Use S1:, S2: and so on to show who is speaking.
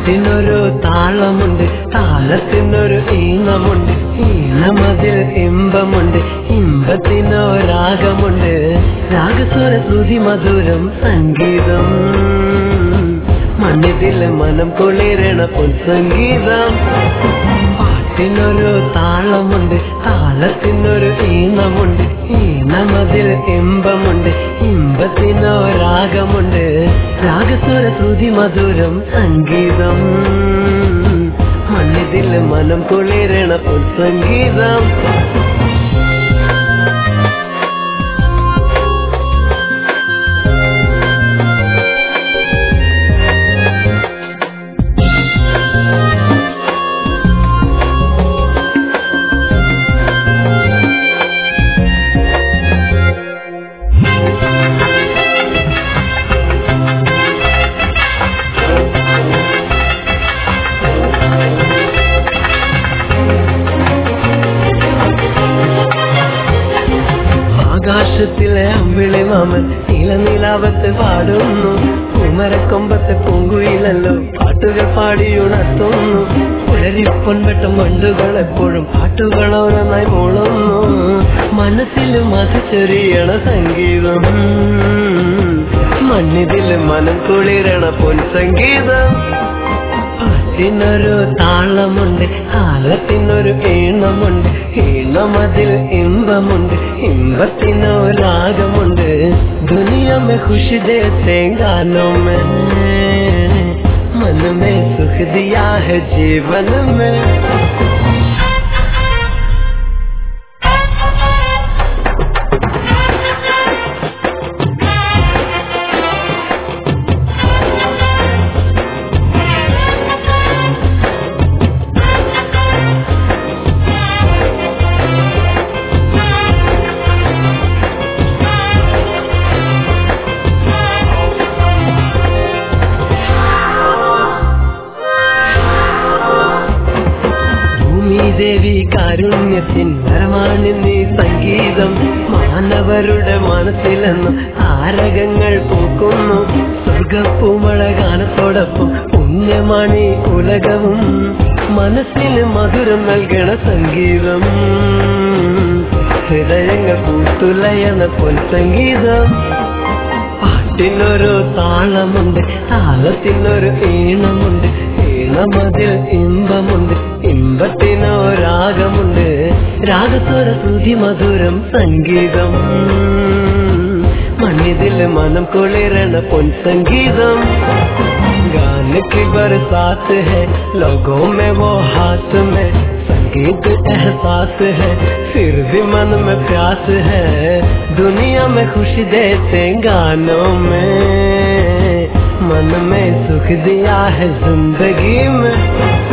S1: പാട്ടിനൊരു താളമുണ്ട് താളത്തിനൊരു ഈണമുണ്ട് ഈണമതിൽ ഇമ്പമുണ്ട് ഇമ്പത്തിനോ രാഗമുണ്ട് രാഗസ്വര ശ്രുതി മധുരം സംഗീതം മണ്ണിതിൽ മനം കുളിരണ പൊൻസംഗീതം പാട്ടിനൊരു താളമുണ്ട് താളത്തിനൊരു ഈണമുണ്ട് ഈണമതിൽ ഇമ്പമുണ്ട് ഇമ്പത്തിനോ രാഗമുണ്ട് രാഗസ്വര ശ്രുതി മധുരം സംഗീതം മണ്ണിതിൽ മനം കുളിരണ പൊൻസംഗീതം ആകാശത്തിലെ അമ്പിളി മാമൻ നീലനീലാവത്ത് പാടുന്നു കുമരക്കൊമ്പത്തെ പൂങ്കുയിലല്ലോ പാട്ടുകൾ പാടിയുണർത്തുന്നു പുലരിപ്പൊൻവെട്ടം വണ്ടുകൾ എപ്പോഴും പാട്ടുകൾ ഓരോന്നായി മൂളുന്നു മനസ്സിലും അത് ചെറിയണ സംഗീതം മണ്ണിതിൽ മനം കുളിരണ പൊൻ സംഗീതം പാട്ടിനൊരു താളമുണ്ട് താളത്തിനൊരു ഈണമുണ്ട് ഈണമതിൽ ഇമ്പമുണ്ട് ഇമ്പത്തിനോ രാഗമുണ്ട് दुनिया में खुश देते गानों में मन में सुख दिया है जीवन में ഭൂമിദേവി കാരുണ്യത്തിൻ വരമാണ് നീ സംഗീതം മാനവരുടെ മനസ്സിലെന്ന് താരകങ്ങൾ പൂക്കുന്നു സ്വർഗപ്പൂമഴ ഗാനത്തോടൊപ്പം പുണ്യമാണ് ഈ ഉലകവും മനസ്സിന് മധുരം നൽകണ സംഗീതം ഹൃദയങ്ങൾ പൂത്തുലയണ പൊൻ സംഗീതം പാട്ടിനൊരു താളമുണ്ട് താളത്തിനൊരു ഈണമുണ്ട് ഈണമതിൽ ഇമ്പമുണ്ട് ഇമ്പത്തിനോ രാഗമുണ്ട് രാഗസ്വര ശ്രുതി മധുരം സംഗീതം മണ്ണിതിൽ മനം കുളിരണ പൊൻ സംഗീതം गान की बरसात है लोगों में वो हाथ में संगीत एहसास है फिर भी मन में प्यास है दुनिया में खुशी देते गानों में मन में सुख दिया है जिंदगी में